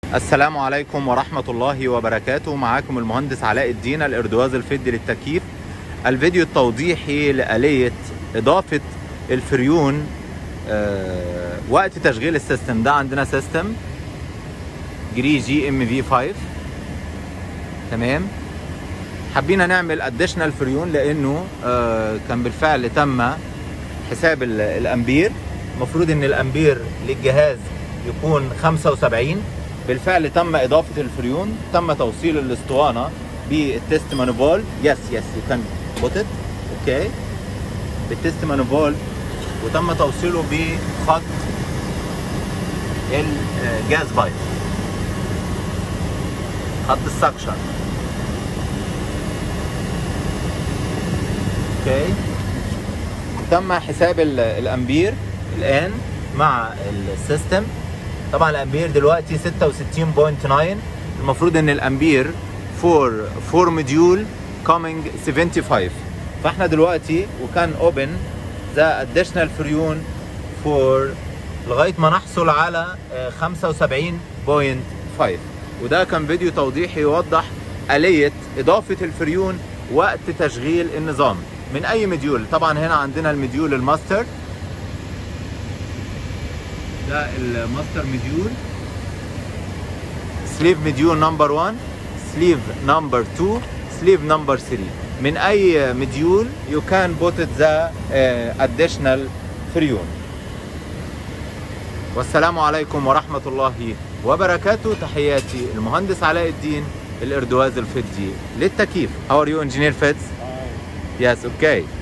السلام عليكم ورحمة الله وبركاته معاكم المهندس علاء الدين الإردواز الفدي للتكييف الفيديو التوضيحي لآلية إضافة الفريون آه، وقت تشغيل السيستم ده عندنا سيستم جري جي ام في 5 تمام حبينا نعمل اديشنال فريون لانه آه، كان بالفعل تم حساب ال- الامبير المفروض ان الامبير للجهاز يكون 75 بالفعل تم اضافه الفريون تم توصيل الاسطوانه بالتست مانيفول يس يس يو كان بوت ات اوكي بالتست مانيفول وتم توصيله بخط الجاز بايب خط السكشن اوكي تم حساب ال- الامبير الان مع السيستم طبعا الامبير دلوقتي 66.9 المفروض ان الامبير فور فور موديول كومينج 75 فاحنا دلوقتي وكان اوبن ذا اديشنال فريون فور لغايه ما نحصل على آه، 75.5 وده كان فيديو توضيحي يوضح آلية إضافة الفريون وقت تشغيل النظام من أي مديول طبعا هنا عندنا المديول الماستر ده الماستر مديول سليف مديول نمبر 1 سليف نمبر 2 سليف نمبر 3 من اي مديول يو كان بوت ذا اديشنال فريون والسلام عليكم ورحمة الله وبركاته تحياتي المهندس علاء الدين الإردواز الفدي للتكييف How are you engineer Feds? Yes, okay.